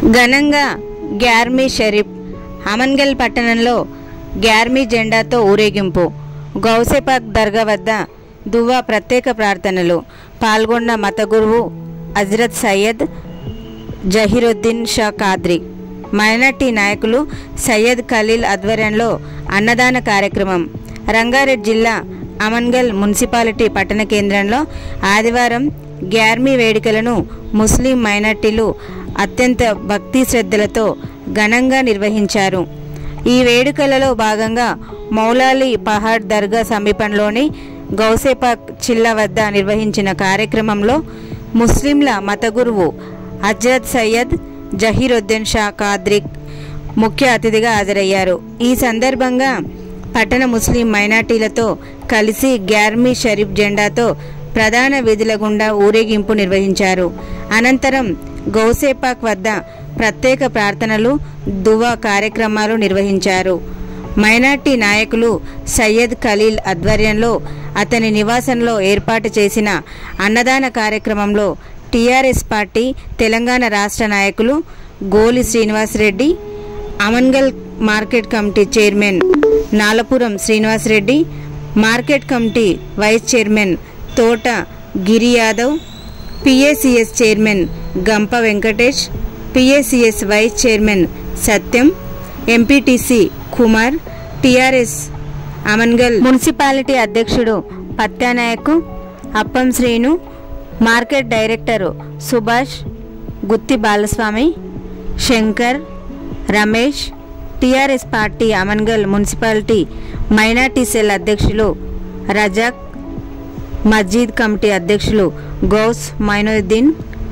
ఘనంగా గ్యార్మీ షరీఫ్ అమన్గల్ పట్టణంలో గ్యార్మీ జెండాతో ఊరేగింపు గౌసేపాక్ దర్గా వద్ద దువా ప్రత్యేక ప్రార్థనలు పాల్గొన్న మత గురువు హజరత్ సయ్యద్ జహీరుద్దీన్ షా కాద్రి మైనార్టీ నాయకులు సయ్యద్ ఖలీల్ ఆధ్వర్యంలో అన్నదాన కార్యక్రమం రంగారెడ్డి జిల్లా అమన్గల్ మున్సిపాలిటీ పట్టణ కేంద్రంలో ఆదివారం గ్యార్మీ వేడుకలను ముస్లిం మైనార్టీలు అత్యంత భక్తి శ్రద్ధలతో ఘనంగా నిర్వహించారు ఈ వేడుకలలో భాగంగా మౌలాలి పహాడ్ దర్గా సమీపంలోని గౌసేపాక్ చిల్లా వద్ద నిర్వహించిన కార్యక్రమంలో ముస్లింల మత గురువు హజ్రత్ సయ్యద్ జహీరుద్దీన్ షా కాద్రిక్ ముఖ్య అతిథిగా హాజరయ్యారు ఈ సందర్భంగా పట్టణ ముస్లిం మైనార్టీలతో కలిసి గ్యార్మీ షరీఫ్ జెండాతో ప్రధాన వీధుల గుండా ఊరేగింపు నిర్వహించారు అనంతరం గౌసేపాక్ వద్ద ప్రత్యేక ప్రార్థనలు దువా కార్యక్రమాలు నిర్వహించారు మైనార్టీ నాయకులు సయ్యద్ ఖలీల్ ఆధ్వర్యంలో అతని నివాసంలో ఏర్పాటు చేసిన అన్నదాన కార్యక్రమంలో టీఆర్ఎస్ పార్టీ తెలంగాణ రాష్ట్ర నాయకులు Goli Srinivasa Reddy Amangal market committee chairman Nalapuram Srinivasa Reddy market committee vice chairman Thota Giri Yadav PACS chairman Gampa Venkatesh PACS vice chairman Satyam MPTC Kumar TRS Amangal municipality అధ్యక్షుడు Patya Nayak Appam Srinu market director Subhash Gutti Balaswamy Shankar Ramesh TRS party Amangal municipality minority cell అధ్యక్షులు రజాక్ మస్జిద్ కమిటీ అధ్యక్షులు గౌస్ మైనుద్దీన్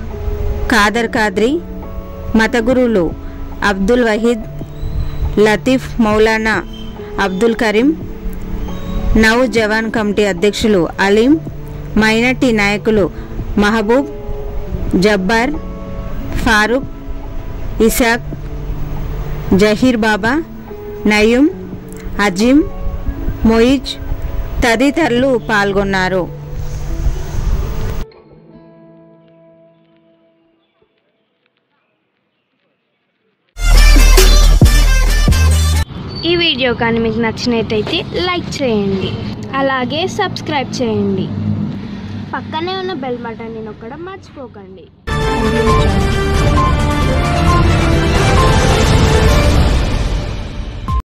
ఖాదర్ ఖాద్రి మత గురువులు అబ్దుల్ వహీద్ లతీఫ్ మౌలానా అబ్దుల్ కరీం నవ్ జవాన్ కమిటీ అధ్యక్షులు అలీం మైనార్టీ నాయకులు మహబూబ్ జబ్బార్ ఫారూక్ ఇసాక్ జహీర్ బాబా నయూం అజీం మొయిజ్ తదితరులు పాల్గొన్నారు ఈ వీడియో కానీ మీకు నచ్చినట్టయితే లైక్ చేయండి అలాగే సబ్స్క్రైబ్ చేయండి పక్కనే ఉన్న బెల్ బటన్ని నొక్కడం మర్చిపోకండి